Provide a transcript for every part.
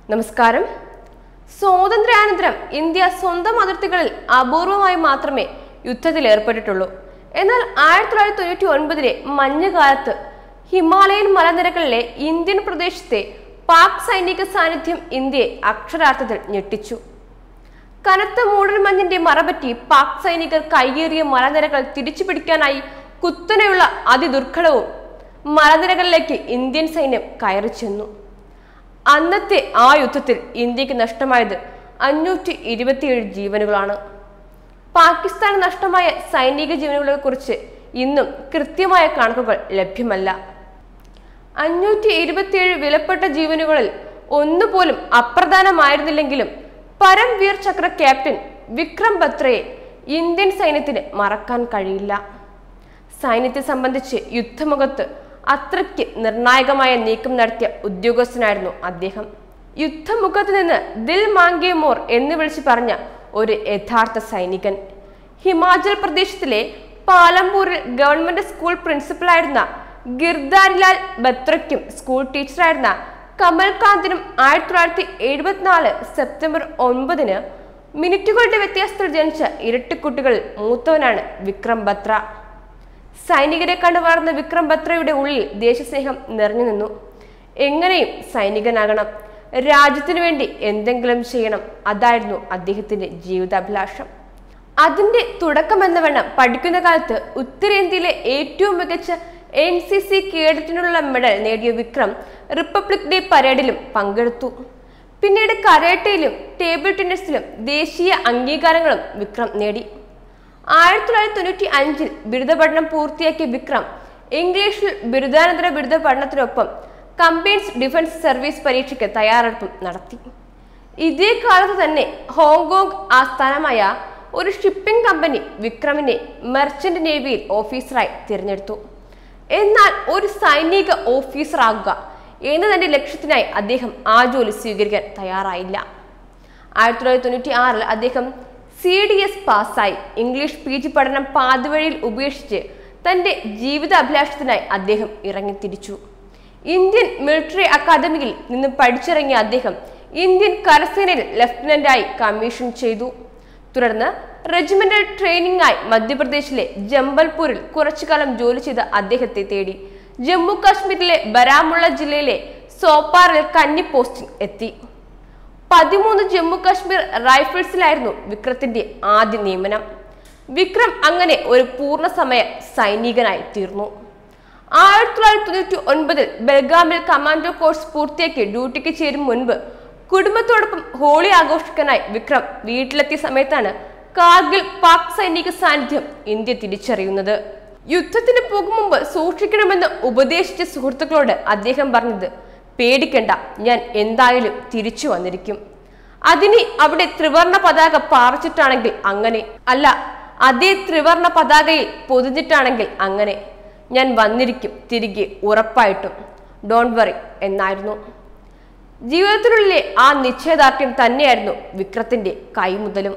നമസ്കാരം സ്വാതന്ത്ര്യാനന്തരം ഇന്ത്യ സ്വന്തം അതിർത്തികളിൽ അപൂർവമായി മാത്രമേ യുദ്ധത്തിൽ ഏർപ്പെട്ടിട്ടുള്ളൂ എന്നാൽ ആയിരത്തി തൊള്ളായിരത്തി തൊണ്ണൂറ്റി ഒൻപതിലെ മഞ്ഞുകാലത്ത് ഹിമാലയൻ മലനിരകളിലെ ഇന്ത്യൻ പ്രദേശത്തെ പാക് സൈനിക സാന്നിധ്യം ഇന്ത്യയെ അക്ഷരാർത്ഥത്തിൽ ഞെട്ടിച്ചു കനത്ത മൂടൽമഞ്ഞിന്റെ മറപറ്റി പാക് സൈനികർ കയ്യേറിയ മലനിരകൾ തിരിച്ചു പിടിക്കാനായി കുത്തനെയുള്ള അതിദുർഘടവും മലനിരകളിലേക്ക് ഇന്ത്യൻ സൈന്യം കയറി ചെന്നു അന്നത്തെ ആ യുദ്ധത്തിൽ ഇന്ത്യക്ക് നഷ്ടമായത് അഞ്ഞൂറ്റി ഇരുപത്തിയേഴ് ജീവനുകളാണ് പാകിസ്ഥാൻ നഷ്ടമായ സൈനിക ജീവനുകളെ കുറിച്ച് ഇന്നും കൃത്യമായ കണക്കുകൾ ലഭ്യമല്ല അഞ്ഞൂറ്റി ഇരുപത്തിയേഴ് വിലപ്പെട്ട ജീവനുകളിൽ ഒന്നുപോലും അപ്രധാനമായിരുന്നില്ലെങ്കിലും പരംവീർ ചക്ര ക്യാപ്റ്റൻ വിക്രം ബത്രയെ ഇന്ത്യൻ സൈന്യത്തിന് മറക്കാൻ കഴിയില്ല സൈന്യത്തെ സംബന്ധിച്ച് യുദ്ധമുഖത്ത് അത്രയ്ക്ക് നിർണായകമായ നീക്കം നടത്തിയ ഉദ്യോഗസ്ഥനായിരുന്നു അദ്ദേഹം യുദ്ധമുഖത്ത് നിന്ന് ദിൽ മാങ്കെ മോർ എന്ന് വിളിച്ചു പറഞ്ഞ ഒരു യഥാർത്ഥ സൈനികൻ ഹിമാചൽ പ്രദേശിലെ പാലംപൂരിൽ ഗവൺമെന്റ് സ്കൂൾ പ്രിൻസിപ്പലായിരുന്ന ഗിർദാരിലാൽ ബത്രയ്ക്കും സ്കൂൾ ടീച്ചറായിരുന്ന കമൽകാന്തിനും ആയിരത്തി തൊള്ളായിരത്തി എഴുപത്തിനാല് സെപ്റ്റംബർ ഒൻപതിന് മിനിറ്റുകളുടെ വ്യത്യാസത്തിൽ ജനിച്ച ഇരട്ടിക്കുട്ടികളിൽ മൂത്തവനാണ് വിക്രം ബത്ര സൈനികരെ കണ്ടു വളർന്ന വിക്രം ബത്രയുടെ ഉള്ളിൽ ദേശസ്നേഹം നിറഞ്ഞു നിന്നു എങ്ങനെയും സൈനികനാകണം രാജ്യത്തിനു വേണ്ടി എന്തെങ്കിലും ചെയ്യണം അതായിരുന്നു അദ്ദേഹത്തിന്റെ ജീവിതാഭിലാഷം അതിന്റെ തുടക്കമെന്ന വണ്ണം പഠിക്കുന്ന കാലത്ത് ഉത്തരേന്ത്യയിലെ ഏറ്റവും മികച്ച എൻ സി സി കേഡറ്റിനുള്ള മെഡൽ നേടിയ വിക്രം റിപ്പബ്ലിക് ഡേ പരേഡിലും പങ്കെടുത്തു പിന്നീട് കരാട്ടയിലും ടേബിൾ ടെന്നീസിലും ദേശീയ അംഗീകാരങ്ങളും വിക്രം നേടി ആയിരത്തി തൊള്ളായിരത്തി തൊണ്ണൂറ്റി അഞ്ചിൽ ബിരുദ പഠനം പൂർത്തിയാക്കിയ വിക്രം ഇംഗ്ലീഷിൽ ബിരുദാനന്തര ബിരുദ പഠനത്തിനൊപ്പം കമ്പൈൻസ് ഡിഫൻസ് സർവീസ് പരീക്ഷയ്ക്ക് തയ്യാറെടുപ്പും നടത്തി ഇതേ കാലത്ത് തന്നെ ഹോങ്കോങ് ആസ്ഥാനമായ ഒരു ഷിപ്പിംഗ് കമ്പനി വിക്രമിനെ മെർച്ചന്റ് നേവിയിൽ ഓഫീസറായി തിരഞ്ഞെടുത്തു എന്നാൽ ഒരു സൈനിക ഓഫീസർ ആകുക എന്ന തന്റെ ലക്ഷ്യത്തിനായി അദ്ദേഹം ആ ജോലി സ്വീകരിക്കാൻ തയ്യാറായില്ല ആയിരത്തി തൊള്ളായിരത്തി തൊണ്ണൂറ്റി ആറിൽ അദ്ദേഹം സി ഡി എസ് പാസ്സായി ഇംഗ്ലീഷ് പി ജി പഠനം പാതിവഴിയിൽ ഉപേക്ഷിച്ച് തന്റെ ജീവിത അഭിലാഷത്തിനായി അദ്ദേഹം ഇറങ്ങിത്തിരിച്ചു ഇന്ത്യൻ മിലിറ്ററി അക്കാദമിയിൽ നിന്ന് പഠിച്ചിറങ്ങിയ അദ്ദേഹം ഇന്ത്യൻ കരസേനയിൽ ലഫ്റ്റനന്റായി കമ്മീഷൻ ചെയ്തു തുടർന്ന് റെജിമെന്റൽ ട്രെയിനിങ്ങായി മധ്യപ്രദേശിലെ ജമ്പൽപൂരിൽ കുറച്ചുകാലം ജോലി ചെയ്ത അദ്ദേഹത്തെ തേടി ജമ്മു കാശ്മീരിലെ ബരാമുള്ള ജില്ലയിലെ സോപ്പാറിൽ കന്നി പോസ്റ്റിംഗ് എത്തി പതിമൂന്ന് ജമ്മു കാശ്മീർ റൈഫിൾസിലായിരുന്നു വിക്രത്തിന്റെ ആദ്യ നിയമനം വിക്രം അങ്ങനെ ഒരു പൂർണ്ണസമയ സൈനികനായി തീർന്നു ആയിരത്തി തൊള്ളായിരത്തി തൊണ്ണൂറ്റി ഒൻപതിൽ ബൽഗാമിൽ കമാൻഡോ കോഴ്സ് പൂർത്തിയാക്കി ഡ്യൂട്ടിക്ക് ചേരും മുൻപ് കുടുംബത്തോടൊപ്പം ഹോളി ആഘോഷിക്കാനായി വിക്രം വീട്ടിലെത്തിയ സമയത്താണ് കാർഗിൽ പാക് സൈനിക സാന്നിധ്യം ഇന്ത്യ തിരിച്ചറിയുന്നത് യുദ്ധത്തിന് പോകും മുമ്പ് സൂക്ഷിക്കണമെന്ന് ഉപദേശിച്ച സുഹൃത്തുക്കളോട് അദ്ദേഹം പറഞ്ഞത് പേടിക്കണ്ട ഞാൻ എന്തായാലും തിരിച്ചു വന്നിരിക്കും അതിന് അവിടെ ത്രിവർണ പതാക പാറിച്ചിട്ടാണെങ്കിൽ അങ്ങനെ അല്ല അതേ ത്രിവർണ പതാകയിൽ പൊതിഞ്ഞിട്ടാണെങ്കിൽ അങ്ങനെ ഞാൻ വന്നിരിക്കും തിരികെ ഉറപ്പായിട്ടും ഡോണ്ട് വറി എന്നായിരുന്നു ജീവിതത്തിനുള്ളിലെ ആ നിശ്ചയദാർഢ്യം തന്നെയായിരുന്നു വിക്രത്തിന്റെ കൈമുതലും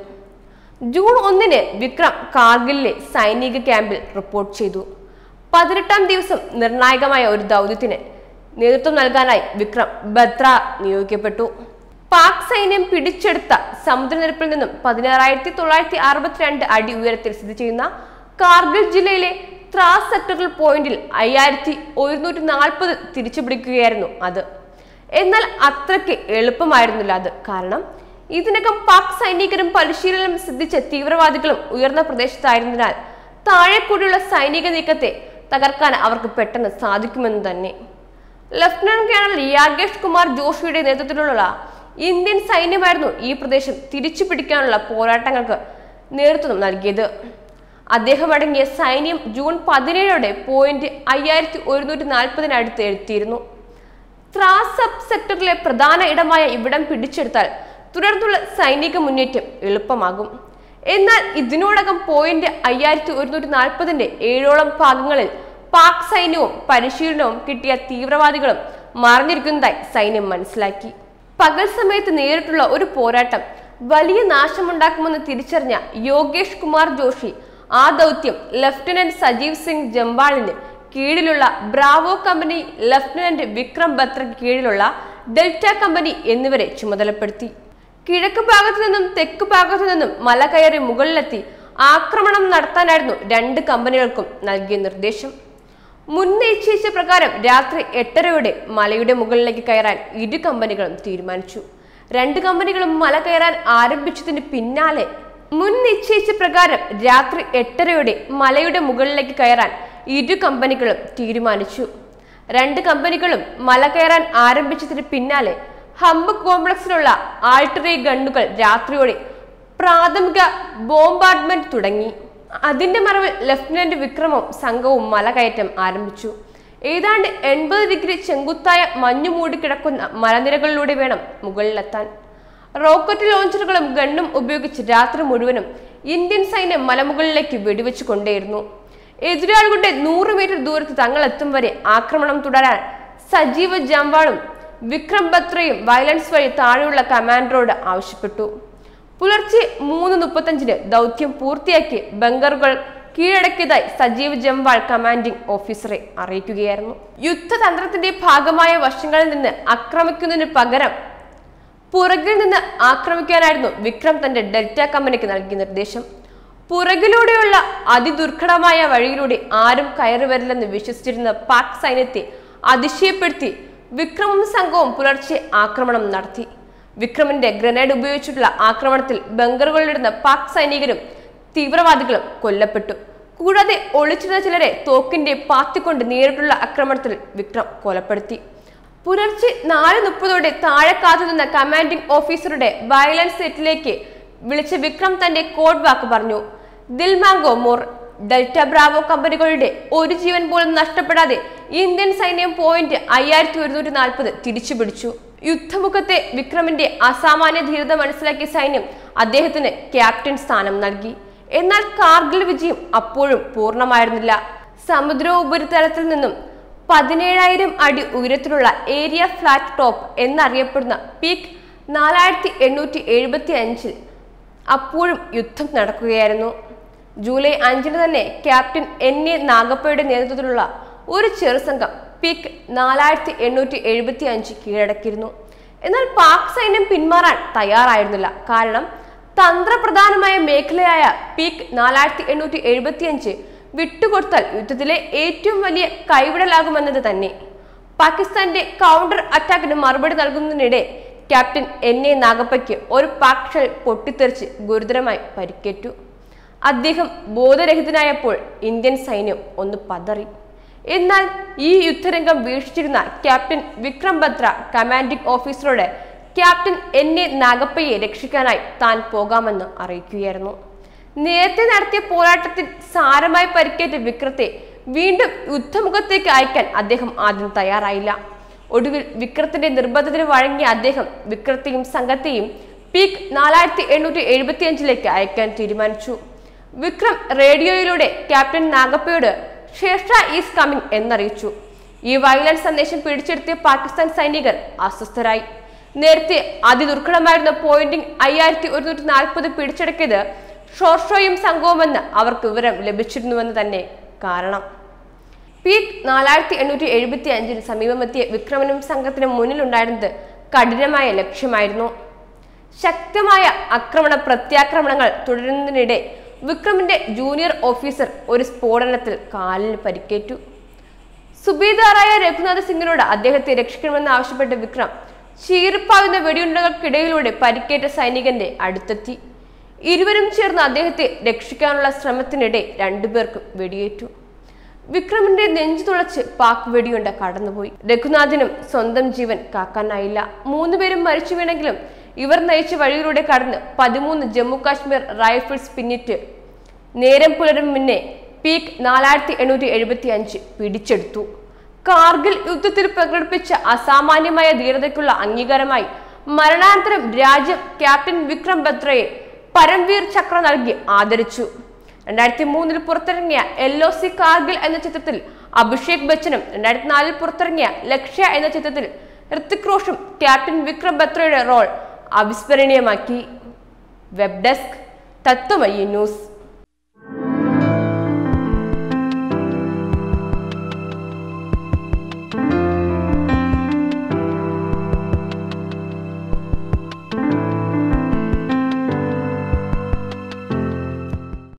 ജൂൺ ഒന്നിന് വിക്രം കാർഗിലിലെ സൈനിക ക്യാമ്പിൽ റിപ്പോർട്ട് ചെയ്തു പതിനെട്ടാം ദിവസം നിർണായകമായ ഒരു ദൗത്യത്തിന് നേതൃത്വം നൽകാനായി വിക്രം ബത്ര നിയോഗിക്കപ്പെട്ടു പാക് സൈന്യം പിടിച്ചെടുത്ത സമുദ്രനിരപ്പിൽ നിന്നും പതിനാറായിരത്തി തൊള്ളായിരത്തി അറുപത്തിരണ്ട് അടി ഉയരത്തിൽ സ്ഥിതി ചെയ്യുന്ന കാർഗിൽ ജില്ലയിലെ ത്രാസ് സെക്ടറൽ പോയിന്റിൽ അയ്യായിരത്തി ഒരുന്നൂറ്റി നാൽപ്പത് തിരിച്ചുപിടിക്കുകയായിരുന്നു അത് എന്നാൽ അത്രയ്ക്ക് എളുപ്പമായിരുന്നില്ല അത് കാരണം ഇതിനകം പാക് സൈനികരും പരിശീലനം സിദ്ധിച്ച തീവ്രവാദികളും ഉയർന്ന പ്രദേശത്തായിരുന്നതിനാൽ താഴെ കൂടിയുള്ള സൈനിക നീക്കത്തെ തകർക്കാൻ അവർക്ക് പെട്ടെന്ന് സാധിക്കുമെന്ന് തന്നെ ലഫ്റ്റനന്റ് കേണൽ യാഗേഷ് കുമാർ ജോഷിയുടെ നേതൃത്വത്തിലുള്ള ഇന്ത്യൻ സൈന്യമായിരുന്നു ഈ പ്രദേശം തിരിച്ചു പിടിക്കാനുള്ള പോരാട്ടങ്ങൾക്ക് നേതൃത്വം നൽകിയത് അദ്ദേഹം അടങ്ങിയ സൈന്യം ജൂൺ പതിനേഴോടെ പോയിന്റ് അയ്യായിരത്തി ഒരുന്നൂറ്റി നാൽപ്പതിനടുത്ത് എത്തിയിരുന്നു ത്രാസ് സബ് സെക്ടറിലെ പ്രധാന ഇടമായ ഇവിടം പിടിച്ചെടുത്താൽ തുടർന്നുള്ള സൈനിക മുന്നേറ്റം എളുപ്പമാകും എന്നാൽ ഇതിനോടകം പോയിന്റ് അയ്യായിരത്തി ഒരുന്നൂറ്റി നാൽപ്പതിന്റെ ഏഴോളം ഭാഗങ്ങളിൽ പാക് സൈന്യവും പരിശീലനവും കിട്ടിയ തീവ്രവാദികളും മറിഞ്ഞിരിക്കുന്നതായി സൈന്യം മനസ്സിലാക്കി പകൽ സമയത്ത് നേരിട്ടുള്ള ഒരു പോരാട്ടം വലിയ നാശമുണ്ടാക്കുമെന്ന് തിരിച്ചറിഞ്ഞ യോഗേഷ് കുമാർ ജോഷി ആ ദൗത്യം ലഫ്റ്റനന്റ് സജീവ് സിംഗ് ജംബാളിന് കീഴിലുള്ള ബ്രാവോ കമ്പനി ലഫ്റ്റനന്റ് വിക്രം ബത്രയ്ക്ക് കീഴിലുള്ള ഡെൽറ്റ കമ്പനി എന്നിവരെ ചുമതലപ്പെടുത്തി കിഴക്ക് ഭാഗത്തു നിന്നും തെക്ക് ഭാഗത്തു നിന്നും മല കയറി മുകളിലെത്തി ആക്രമണം നടത്താനായിരുന്നു രണ്ട് കമ്പനികൾക്കും നൽകിയ നിർദ്ദേശം മുൻ നിശ്ചയിച്ച പ്രകാരം രാത്രി എട്ടരയോടെ മലയുടെ മുകളിലേക്ക് കയറാൻ ഇരു കമ്പനികളും തീരുമാനിച്ചു രണ്ട് കമ്പനികളും മല കയറാൻ ആരംഭിച്ചതിന് പിന്നാലെ മുൻ നിശ്ചയിച്ച പ്രകാരം രാത്രി എട്ടരയോടെ മലയുടെ മുകളിലേക്ക് കയറാൻ ഇരു കമ്പനികളും തീരുമാനിച്ചു രണ്ട് കമ്പനികളും മല കയറാൻ ആരംഭിച്ചതിന് പിന്നാലെ ഹമ്പ് കോംപ്ലക്സിലുള്ള ആൾട്ടറി ഗണ്ണുകൾ രാത്രിയോടെ പ്രാഥമിക ബോംബാർഡ്മെന്റ് തുടങ്ങി അതിന്റെ മറവിൽ ലഫ്റ്റനന്റ് വിക്രമും സംഘവും മലകയറ്റം ആരംഭിച്ചു ഏതാണ്ട് എൺപത് ഡിഗ്രി ചെങ്കുത്തായ മഞ്ഞു മൂടിക്കിടക്കുന്ന മലനിരകളിലൂടെ വേണം മുകളിലെത്താൻ റോക്കറ്റ് ലോഞ്ചറുകളും ഗണ്ണും ഉപയോഗിച്ച് രാത്രി മുഴുവനും ഇന്ത്യൻ സൈന്യം മലമുകളിലേക്ക് വെടിവെച്ചു കൊണ്ടേയിരുന്നു എതിരാളികളുടെ നൂറ് മീറ്റർ ദൂരത്ത് തങ്ങളെത്തും വരെ ആക്രമണം തുടരാൻ സജീവ ജംവാളും വിക്രം ബത്രയും വയലൻസ് വഴി താഴെയുള്ള കമാൻഡറോട് ആവശ്യപ്പെട്ടു പുലർച്ചെ മൂന്ന് മുപ്പത്തഞ്ചിന് ദൗത്യം പൂർത്തിയാക്കി ബങ്കറുകൾ കീഴടക്കിയതായി സജീവ് ജംവാൾ കമാൻഡിംഗ് ഓഫീസറെ അറിയിക്കുകയായിരുന്നു യുദ്ധതന്ത്രത്തിന്റെ ഭാഗമായ വശങ്ങളിൽ നിന്ന് ആക്രമിക്കുന്നതിന് പകരം പുറകിൽ നിന്ന് ആക്രമിക്കാനായിരുന്നു വിക്രം തന്റെ ഡെൽറ്റ കമ്പനിക്ക് നൽകിയ നിർദ്ദേശം പുറകിലൂടെയുള്ള അതിദുർഘടമായ വഴിയിലൂടെ ആരും കയറി വരില്ലെന്ന് വിശ്വസിച്ചിരുന്ന പാക് സൈന്യത്തെ അതിശയപ്പെടുത്തി വിക്രമും സംഘവും പുലർച്ചെ ആക്രമണം നടത്തി വിക്രമിന്റെ ഗ്രനേഡ് ഉപയോഗിച്ചിട്ടുള്ള ആക്രമണത്തിൽ ബങ്കറുകളിലിരുന്ന പാക് സൈനികരും തീവ്രവാദികളും കൊല്ലപ്പെട്ടു കൂടാതെ ഒളിച്ചിരുന്ന ചിലരെ തോക്കിന്റെ പാത്തിക്കൊണ്ട് നേരിട്ടുള്ള ആക്രമണത്തിൽ വിക്രം കൊലപ്പെടുത്തി പുലർച്ചെ നാല് മുപ്പതോടെ താഴെ കാത്തുനിന്ന കമാൻഡിംഗ് ഓഫീസറുടെ വയലൻസ് സെറ്റിലേക്ക് വിളിച്ച വിക്രം തന്റെ കോഡ് വാക്ക് പറഞ്ഞു ദിൽമാങ്കോ മോർ ഡെൽറ്റ ബ്രാവോ കമ്പനികളുടെ ഒരു ജീവൻ പോലും നഷ്ടപ്പെടാതെ ഇന്ത്യൻ സൈന്യം പോയിന്റ് അയ്യായിരത്തി ഒരുന്നൂറ്റി നാൽപ്പത് തിരിച്ചു പിടിച്ചു യുദ്ധമുഖത്തെ വിക്രമിന്റെ അസാമാന്യ ധീരത മനസ്സിലാക്കിയ സൈന്യം അദ്ദേഹത്തിന് ക്യാപ്റ്റൻ സ്ഥാനം നൽകി എന്നാൽ കാർഗിൽ വിജയം അപ്പോഴും പൂർണ്ണമായിരുന്നില്ല സമുദ്ര ഉപരിതലത്തിൽ നിന്നും പതിനേഴായിരം അടി ഉയരത്തിലുള്ള ഏരിയ ഫ്ലാറ്റ് ടോപ്പ് എന്നറിയപ്പെടുന്ന പീക്ക് നാലായിരത്തി എണ്ണൂറ്റി എഴുപത്തി അഞ്ചിൽ അപ്പോഴും യുദ്ധം നടക്കുകയായിരുന്നു ജൂലൈ അഞ്ചിന് തന്നെ ക്യാപ്റ്റൻ എൻ എ നാഗപ്പയുടെ നേതൃത്വത്തിലുള്ള ഒരു ചെറുസംഘം പീക്ക് നാലായിരത്തി എണ്ണൂറ്റി എഴുപത്തി അഞ്ച് കീഴടക്കിയിരുന്നു എന്നാൽ പാക് സൈന്യം പിന്മാറാൻ തയ്യാറായിരുന്നില്ല കാരണം തന്ത്രപ്രധാനമായ മേഖലയായ പീക്ക് നാലായിരത്തി എണ്ണൂറ്റി എഴുപത്തി അഞ്ച് വിട്ടുകൊടുത്താൽ യുദ്ധത്തിലെ ഏറ്റവും വലിയ കൈവിടലാകുമെന്നത് തന്നെ പാകിസ്ഥാന്റെ കൗണ്ടർ അറ്റാക്കിന് മറുപടി നൽകുന്നതിനിടെ ക്യാപ്റ്റൻ എൻ എ നാഗപ്പയ്ക്ക് ഒരു പാക് ഷെൽ പൊട്ടിത്തെറിച്ച് ഗുരുതരമായി പരിക്കേറ്റു അദ്ദേഹം ബോധരഹിതനായപ്പോൾ ഇന്ത്യൻ സൈന്യം ഒന്ന് പതറി എന്നാൽ ഈ യുദ്ധരംഗം വീക്ഷിച്ചിരുന്ന ക്യാപ്റ്റൻ വിക്രം ബത്ര കമാൻഡിംഗ് ഓഫീസറോട് ക്യാപ്റ്റൻ എൻ എ നാഗപ്പയെ രക്ഷിക്കാനായി താൻ പോകാമെന്ന് അറിയിക്കുകയായിരുന്നു നേരത്തെ നടത്തിയ പോരാട്ടത്തിൽ സാരമായി പരിക്കേറ്റ വിക്രത്തെ വീണ്ടും യുദ്ധമുഖത്തേക്ക് അയക്കാൻ അദ്ദേഹം ആദ്യം തയ്യാറായില്ല ഒടുവിൽ വിക്രത്തിന്റെ നിർബന്ധത്തിന് വഴങ്ങിയ അദ്ദേഹം വിക്രത്തെയും സംഘത്തെയും പീക്ക് നാലായിരത്തി എണ്ണൂറ്റി എഴുപത്തി അഞ്ചിലേക്ക് അയക്കാൻ തീരുമാനിച്ചു വിക്രം റേഡിയോയിലൂടെ ക്യാപ്റ്റൻ നാഗപ്പയോട് ഷേർഷ ഈസ് കമ്മിങ് എന്നറിയിച്ചു ഈ വയലൻസ് സന്ദേശം പിടിച്ചെടുത്തിയ പാകിസ്ഥാൻ സൈനികർ അസ്വസ്ഥരായി നേരത്തെ അതിദുർഘടമായിരുന്ന പോയിന്റിംഗ് അയ്യായിരത്തി ഒരുന്നൂറ്റി നാൽപ്പത് പിടിച്ചെടുക്കിയത് ഷോർഷോയും സംഘവുമെന്ന് അവർക്ക് വിവരം ലഭിച്ചിരുന്നുവെന്ന് തന്നെ കാരണം പീക്ക് നാലായിരത്തി എണ്ണൂറ്റി എഴുപത്തി അഞ്ചിൽ സമീപമെത്തിയ വിക്രമനും സംഘത്തിനും മുന്നിലുണ്ടായിരുന്നത് കഠിനമായ ലക്ഷ്യമായിരുന്നു ശക്തമായ ആക്രമണ പ്രത്യാക്രമണങ്ങൾ തുടരുന്നതിനിടെ വിക്രമിന്റെ ജൂനിയർ ഓഫീസർ ഒരു സ്ഫോടനത്തിൽ കാലിന് പരിക്കേറ്റു സുബേദാറായ രഘുനാഥ് സിംഗിനോട് അദ്ദേഹത്തെ രക്ഷിക്കണമെന്ന് ആവശ്യപ്പെട്ട വിക്രം ചീറിപ്പായുന്ന വെടിയുണ്ടകൾക്കിടയിലൂടെ പരിക്കേറ്റ സൈനികന്റെ അടുത്തെത്തി ഇരുവരും ചേർന്ന് അദ്ദേഹത്തെ രക്ഷിക്കാനുള്ള ശ്രമത്തിനിടെ രണ്ടുപേർക്കും വെടിയേറ്റു വിക്രമിന്റെ നെഞ്ചു തുളച്ച് പാക് വെടിയുണ്ട കടന്നുപോയി രഘുനാഥിനും സ്വന്തം ജീവൻ കാക്കാനായില്ല മൂന്നുപേരും മരിച്ചു വീണെങ്കിലും ഇവർ നയിച്ച വഴിയിലൂടെ കടന്ന് പതിമൂന്ന് ജമ്മു കാശ്മീർ റൈഫിൾസ് പിന്നിട്ട് നേരം പുലരും മുന്നേ പീക്ക് നാലായിരത്തി എണ്ണൂറ്റി എഴുപത്തി അഞ്ച് പിടിച്ചെടുത്തു കാർഗിൽ യുദ്ധത്തിൽ പ്രകടിപ്പിച്ച അസാമാന്യമായ ധീരതയ്ക്കുള്ള അംഗീകാരമായി മരണാനന്തരം രാജ്യം ക്യാപ്റ്റൻ വിക്രം ബത്രയെ പരംവീർ ചക്ര നൽകി ആദരിച്ചു രണ്ടായിരത്തി മൂന്നിൽ പുറത്തിറങ്ങിയ എൽ ഒ സി കാർഗിൽ എന്ന ചിത്രത്തിൽ അഭിഷേക് ബച്ചനും രണ്ടായിരത്തി നാലിൽ പുറത്തിറങ്ങിയ ലക്ഷ്യ എന്ന ചിത്രത്തിൽ ഋത്തിക് റോഷും ക്യാപ്റ്റൻ വിക്രം ബത്രയുടെ റോൾ അവിസ്മരണീയമാക്കി വെബ് ഡെസ്ക് തത്വമയി ന്യൂസ്